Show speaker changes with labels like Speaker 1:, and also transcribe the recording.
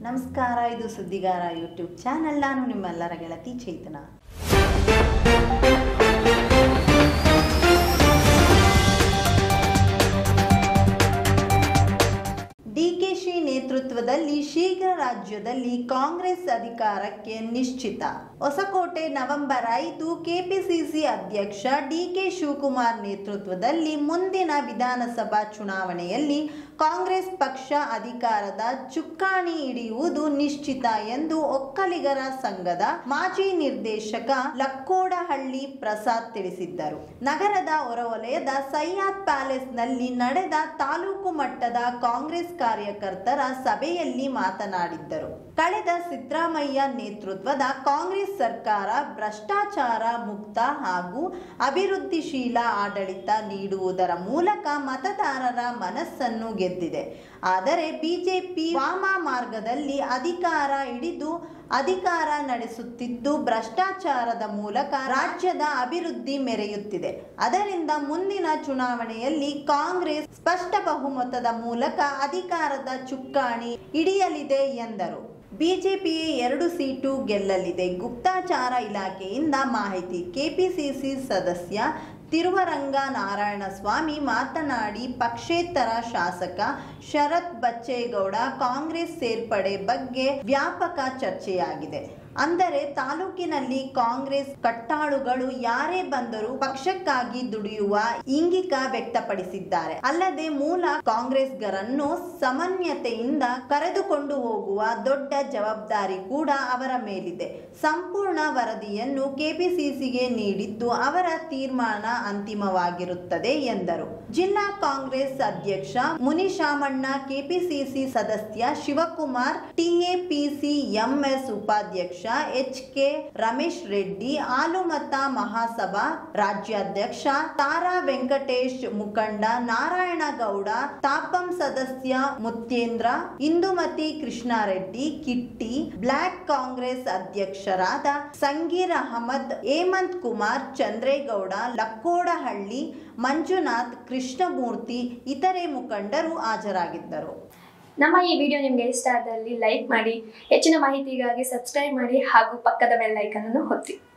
Speaker 1: ನಮಸ್ಕಾರ ಇದು ಸುದ್ದಿಗಾರ YouTube channel ನಾನು ನಿಮ್ಮೆಲ್ಲರ ಗೆಳತಿ ಚೇತನ ಡಿಕೆಶಿ ನೇತೃತ್ವದಲ್ಲಿ ಶೀಘ್ರ ರಾಜ್ಯದಲ್ಲಿ ಕಾಂಗ್ರೆಸ್ ಅಧಿಕಾರಕ್ಕೆ ನಿಶ್ಚಿತ ಹೊಸಕೋಟೆ ನವೆಂಬರ್ ಐದು ಕೆಪಿಸಿಸಿ ಅಧ್ಯಕ್ಷ ಡಿಕೆ ಶಿವಕುಮಾರ್ ನೇತೃತ್ವದಲ್ಲಿ ಮುಂದಿನ ವಿಧಾನಸಭಾ ಚುನಾವಣೆಯಲ್ಲಿ ಕಾಂಗ್ರೆಸ್ ಪಕ್ಷ ಅಧಿಕಾರದ ಚುಕ್ಕಾಣಿ ಹಿಡಿಯುವುದು ನಿಶ್ಚಿತ ಎಂದು ಒಕ್ಕಲಿಗರ ಸಂಘದ ಮಾಜಿ ನಿರ್ದೇಶಕ ಲಕ್ಕೋಡಹಳ್ಳಿ ಪ್ರಸಾದ್ ತಿಳಿಸಿದ್ದರು ನಗರದ ಹೊರವಲಯದ ಸಯ್ಯಾದ್ ಪ್ಯಾಲೇಸ್ನಲ್ಲಿ ನಡೆದ ತಾಲೂಕು ಮಟ್ಟದ ಕಾಂಗ್ರೆಸ್ ಕಾರ್ಯಕರ್ತರ ಸಭೆಯಲ್ಲಿ ಮಾತನಾಡಿದ್ದರು ಕಳೆದ ಸಿದ್ದರಾಮಯ್ಯ ನೇತೃತ್ವದ ಕಾಂಗ್ರೆಸ್ ಸರ್ಕಾರ ಭ್ರಷ್ಟಾಚಾರ ಮುಕ್ತ ಹಾಗೂ ಅಭಿವೃದ್ಧಿಶೀಲ ಆಡಳಿತ ನೀಡುವುದರ ಮೂಲಕ ಮತದಾರರ ಮನಸ್ಸನ್ನು ಗೆದ್ದಿದೆ ಆದರೆ ಬಿಜೆಪಿ ವಾಮ ಮಾರ್ಗದಲ್ಲಿ ಅಧಿಕಾರ ಹಿಡಿದು ಅಧಿಕಾರ ನಡೆಸುತ್ತಿದ್ದು ಭ್ರಷ್ಟಾಚಾರದ ಮೂಲಕ ರಾಜ್ಯದ ಅಭಿವೃದ್ಧಿ ಮೆರೆಯುತ್ತಿದೆ ಅದರಿಂದ ಮುಂದಿನ ಚುನಾವಣೆಯಲ್ಲಿ ಕಾಂಗ್ರೆಸ್ ಸ್ಪಷ್ಟ ಬಹುಮತದ ಮೂಲಕ ಅಧಿಕಾರದ ಚುಕ್ಕಾಣಿ ಹಿಡಿಯಲಿದೆ ಎಂದರು ಬಿಜೆಪಿಯೇ ಎರಡು ಸೀಟು ಗೆಲ್ಲಲಿದೆ ಗುಪ್ತಚಾರ ಇಲಾಖೆಯಿಂದ ಮಾಹಿತಿ ಕೆಪಿಸಿಸಿ ಸದಸ್ಯ ತಿರುವರಂಗ ನಾರಾಯಣಸ್ವಾಮಿ ಮಾತನಾಡಿ ಪಕ್ಷೇತರ ಶಾಸಕ ಶರತ್ ಬಚ್ಚೇಗೌಡ ಕಾಂಗ್ರೆಸ್ ಸೇರ್ಪಡೆ ಬಗ್ಗೆ ವ್ಯಾಪಕ ಚರ್ಚೆಯಾಗಿದೆ ಅಂದರೆ ತಾಲೂಕಿನಲ್ಲಿ ಕಾಂಗ್ರೆಸ್ ಕಟ್ಟಾಳುಗಳು ಯಾರೇ ಬಂದರೂ ಪಕ್ಷಕ್ಕಾಗಿ ದುಡಿಯುವ ಇಂಗಿಕ ವ್ಯಕ್ತಪಡಿಸಿದ್ದಾರೆ ಅಲ್ಲದೆ ಮೂಲ ಕಾಂಗ್ರೆಸ್ಗರನ್ನು ಸಮನ್ಯತೆಯಿಂದ ಕರೆದುಕೊಂಡು ಹೋಗುವ ದೊಡ್ಡ ಜವಾಬ್ದಾರಿ ಕೂಡ ಅವರ ಮೇಲಿದೆ ಸಂಪೂರ್ಣ ವರದಿಯನ್ನು ಕೆಪಿಸಿಸಿಗೆ ನೀಡಿದ್ದು ಅವರ ತೀರ್ಮಾನ ಅಂತಿಮವಾಗಿರುತ್ತದೆ ಎಂದರು ಜಿಲ್ಲಾ ಕಾಂಗ್ರೆಸ್ ಅಧ್ಯಕ್ಷ ಮುನಿಶಾಮಣ್ಣ ಕೆಪಿಸಿಸಿ ಸದಸ್ಯ ಶಿವಕುಮಾರ್ ಟಿಎಪಿಸಿ ಎಂಎಸ್ ಉಪಾಧ್ಯಕ್ಷ ಎಚ್ ಕೆ ರಮೇಶ್ ರೆಡ್ಡಿ ಆಲುಮತ ಮಹಾಸಭಾ ರಾಜ್ಯಾಧ್ಯಕ್ಷ ತಾರಾ ವೆಂಕಟೇಶ್ ಮುಖಂಡ ನಾರಾಯಣಗೌಡ ತಾಪಂ ಸದಸ್ಯ ಮುತ್ಯೇಂದ್ರ ಇಂದುಮತಿ ಕೃಷ್ಣಾರೆಡ್ಡಿ ಕಿಟ್ಟಿ ಬ್ಲಾಕ್ ಕಾಂಗ್ರೆಸ್ ಅಧ್ಯಕ್ಷರಾದ ಸಂಗೀರ್ ಅಹಮದ್ ಹೇಮಂತ್ ಕುಮಾರ್ ಚಂದ್ರೇಗೌಡ ಲಕ್ಕೋಡಹಳ್ಳಿ ಮಂಜುನಾಥ್ ಕೃಷ್ಣಮೂರ್ತಿ ಇತರೆ ಮುಖಂಡರು ಹಾಜರಾಗಿದ್ದರು
Speaker 2: ನಮ್ಮ ಈ ವಿಡಿಯೋ ನಿಮಗೆ ಇಷ್ಟ ಆದಲ್ಲಿ ಲೈಕ್ ಮಾಡಿ ಹೆಚ್ಚಿನ ಮಾಹಿತಿಗಾಗಿ ಸಬ್ಸ್ಕ್ರೈಬ್ ಮಾಡಿ ಹಾಗೂ ಪಕ್ಕದ ಬೆಲ್ ಐಕನ್ ಅನ್ನು ಒತ್ತಿ